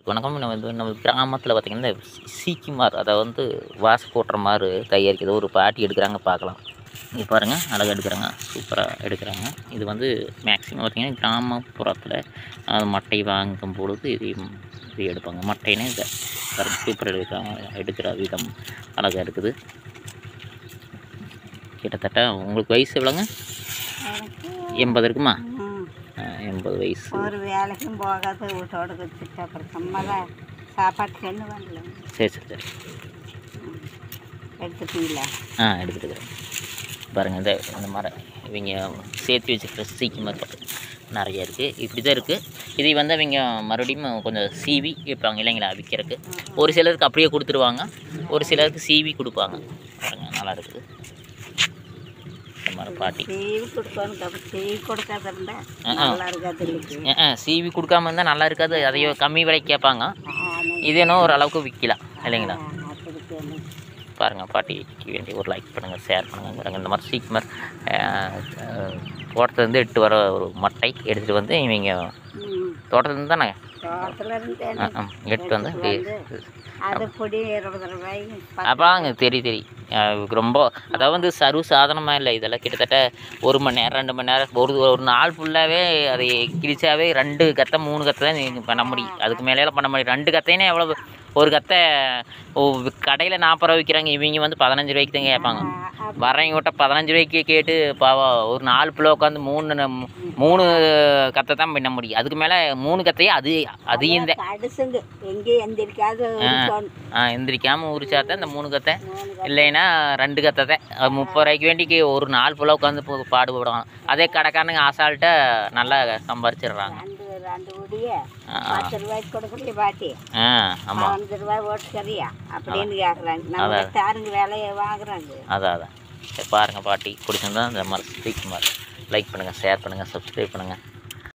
வணக்கம் நம்ம வந்து நம்ம கிராமத்தில் பார்த்திங்கன்னா இந்த சீக்கிமார் அதை வந்து வாசு போட்டுற மாதிரி தயாரிக்கிறது ஒரு பாட்டி எடுக்கிறாங்க பார்க்கலாம் இங்கே பாருங்கள் அழகாக எடுக்கிறாங்க சூப்பராக எடுக்கிறாங்க இது வந்து மேக்ஸிமம் பார்த்திங்கன்னா கிராமப்புறத்தில் அஹ், மட்டை வாங்கும் பொழுது இது இது எடுப்பாங்க மட்டைனே இதை பாருங்க சூப்பராக எடுக்கிறாங்க எடுக்கிற விதம் அழகாக இருக்குது கிட்டத்தட்ட உங்களுக்கு வயசு எவ்வளோங்க எனக்கு எண்பது இருக்குமா ம், அஹ், எண்பது வயசு ஒரு வேலைக்கும் போகாத வீட்டோட வச்சுட்டு அப்புறம் சும்மா சாப்பாட்டுக்கு என்ன பண்ணல சரி சரி சரி எடுத்துட்டீங்களா ஆ எடுத்துட்டு இருக்கிறேன் பாருங்கள் இந்த இந்த மரம் இவங்க சேர்த்து வச்சுருக்கிற சீக்கிரம் பார்த்து நிறைய இருக்குது இப்படி தான் இருக்குது இதை வந்து அவங்க மறுபடியும் கொஞ்சம் சீவி வைப்பாங்க இல்லைங்களா விற்கிறதுக்கு ஒரு சிலருக்கு அப்படியே கொடுத்துருவாங்க ஒரு சிலருக்கு சீவி கொடுப்பாங்க பாருங்க நல்லா இருக்குது இந்த மாதிரி பாட்டி சீவி கொடுக்கணும் அப்புறம் சீவி கொடுக்காத இருந்தா ஆ, ஆ. நல்லா இருக்காது இல்லைக்கு ஆ, ஆ, சீவி கொடுக்காம இருந்தால் நல்லா இருக்காது அதையோ கம்மி விலைக்கு கேட்பாங்க ஆனா, இது என்ன ஓரளவுக்கு விற்கலாம் இல்லைங்களா ஆ, அப்படிக்கு என்ன? பாருங்கள் பாட்டிக்கு வேண்டி ஒரு லைக் பண்ணுங்கள் ஷேர் பண்ணுங்கள் பாருங்கள் இந்த மாதிரி சீக்கிரம் தோட்டத்துலேருந்து எடுத்து வர ஒரு மட்டை எடுத்துகிட்டு வந்து இவங்க ம், தோட்டத்துலேருந்து தானே தோட்டத்துல இருந்து ஆ ஆ எடுத்துட்டு வந்து வந்து அது பொடி இருபது ரூபாய்க்கு பத்து அப்பாங்க தெரியும் தெரியும் அஹ் ரொம்ப அதாவது வந்து சர்வ சாதனமாக இல்லை இதெல்லாம் கிட்டத்தட்ட ஒரு மணி நேரம் ரெண்டு மணி நேரம் ஒரு ஒரு நாள் ஃபுல்லாகவே அதை கிழிச்சாவே ரெண்டு கத்தை மூணு கத்தை தான் நீங்கள் பண்ண முடியும் அதுக்கு மேலேலாம் பண்ண முடியும் ரெண்டு கத்தைனே எவ்வளோ ஒரு கத்தை கடையில் நாற்பது ரூபா விற்கிறாங்க இவங்க வந்து பதினஞ்சு ரூபாய்க்கு தான் கேட்பாங்க வரவங்க விட்ட பதினஞ்சு ரூபாய்க்கு கேட்டு பாவம் ஒரு நாலு பிள்ளை உட்காந்து மூணு நம்- மூணு கத்தை தான் பண்ண முடியும் அதுக்கு மேலே மூணு கத்தையே அது அதையும் தான் கடுசுங்க எங்கேயும் எந்திரிக்காது இருக்கணும். ஆ எந்திரிக்காமல் உரிச்சாத்தான் இந்த மூணு கத்தை மூணு இல்லைன்னா ரெண்டு கத்தை தான் அது முப்பது ரூபாய்க்கு வேண்டிக்கு ஒரு நாள் ஃபுல்லாக உட்காந்து போ- பாடுபடுவாங்க அதே கடைக்காரனுங்க அசால்ட்டாக நல்லா சம்பாரிச்சிடுறாங்க ரெண்டு ரெண்டு உடைய ஆ பத்து ரூபாய்க்கு கொடுக்குறிய பாட்டி ஆ ஆமாம் பதினஞ்சு ரூபாய் ஓட்டுக்கறியா அப்படின்னு கேட்குறாங்க நம்ம தாருங்க வேலையை வாங்குறாங்க அதான் அதான் சரி பாருங்கள் பாட்டி பிடிச்சிருந்தா இந்த மாதிரி ஸ்பீக் மாதிரி லைக் பண்ணுங்கள் ஷேர் பண்ணுங்கள் சப்ஸ்கிரைப் பண்ணுங்கள்